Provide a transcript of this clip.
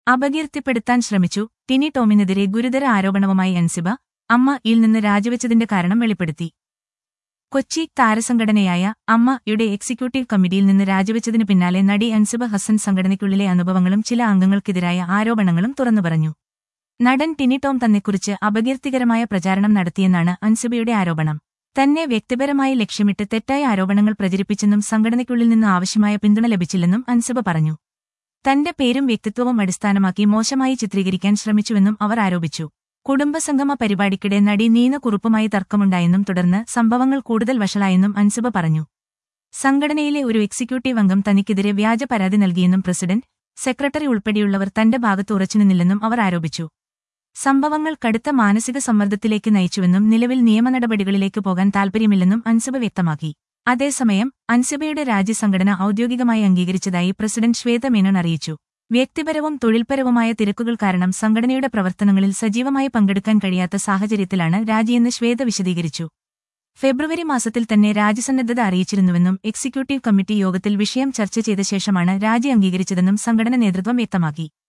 അപകീർത്തിപ്പെടുത്താൻ ശ്രമിച്ചു ടിനി ടോമിനെതിരെ ഗുരുതര ആരോപണവുമായി അൻസിബ അമ്മ യിൽ നിന്ന് രാജിവെച്ചതിന്റെ കാരണം വെളിപ്പെടുത്തി കൊച്ചി താരസംഘടനയായ അമ്മ യുടെ എക്സിക്യൂട്ടീവ് കമ്മിറ്റിയിൽ നിന്ന് രാജിവെച്ചതിന് പിന്നാലെ നടി അൻസിബ ഹസൻ സംഘടനയ്ക്കുള്ളിലെ അനുഭവങ്ങളും ചില അംഗങ്ങൾക്കെതിരായ ആരോപണങ്ങളും തുറന്നുപറഞ്ഞു നടൻ ടിനി ടോം തന്നെക്കുറിച്ച് അപകീർത്തികരമായ പ്രചാരണം നടത്തിയെന്നാണ് അൻസിബയുടെ ആരോപണം തന്നെ വ്യക്തിപരമായി ലക്ഷ്യമിട്ട് തെറ്റായ ആരോപണങ്ങൾ പ്രചരിപ്പിച്ചെന്നും സംഘടനയ്ക്കുള്ളിൽ നിന്ന് ആവശ്യമായ പിന്തുണ ലഭിച്ചില്ലെന്നും അൻസിബ പറഞ്ഞു തന്റെ പേരും വ്യക്തിത്വവും അടിസ്ഥാനമാക്കി മോശമായി ചിത്രീകരിക്കാൻ ശ്രമിച്ചുവെന്നും അവർ ആരോപിച്ചു കുടുംബസംഗമ പരിപാടിക്കിടെ നടി നീന കുറുപ്പുമായി തർക്കമുണ്ടായെന്നും തുടർന്ന് സംഭവങ്ങൾ കൂടുതൽ വഷളായെന്നും അൻസിബ പറഞ്ഞു സംഘടനയിലെ ഒരു എക്സിക്യൂട്ടീവ് അംഗം തനിക്കെതിരെ വ്യാജ പരാതി നൽകിയെന്നും പ്രസിഡന്റ് സെക്രട്ടറി ഉൾപ്പെടെയുള്ളവർ തന്റെ ഭാഗത്ത് ഉറച്ചുനിന്നില്ലെന്നും അവർ ആരോപിച്ചു സംഭവങ്ങൾ കടുത്ത മാനസിക സമ്മർദ്ദത്തിലേക്ക് നയിച്ചുവെന്നും നിലവിൽ നിയമനടപടികളിലേക്ക് പോകാൻ താൽപര്യമില്ലെന്നും അൻസിബ വ്യക്തമാക്കി അതേസമയം അൻസിബയുടെ രാജ്യ സംഘടന ഔദ്യോഗികമായി അംഗീകരിച്ചതായി പ്രസിഡന്റ് ശ്വേത മേനോൻ അറിയിച്ചു വ്യക്തിപരവും തൊഴിൽപരവുമായ തിരക്കുകൾ കാരണം സംഘടനയുടെ പ്രവർത്തനങ്ങളിൽ സജീവമായി പങ്കെടുക്കാൻ കഴിയാത്ത സാഹചര്യത്തിലാണ് രാജിയെന്ന് ശ്വേത വിശദീകരിച്ചു ഫെബ്രുവരി മാസത്തിൽ തന്നെ രാജ്യസന്നദ്ധത അറിയിച്ചിരുന്നുവെന്നും എക്സിക്യൂട്ടീവ് കമ്മിറ്റി യോഗത്തിൽ വിഷയം ചർച്ച ചെയ്ത ശേഷമാണ് രാജി അംഗീകരിച്ചതെന്നും സംഘടന നേതൃത്വം വ്യക്തമാക്കി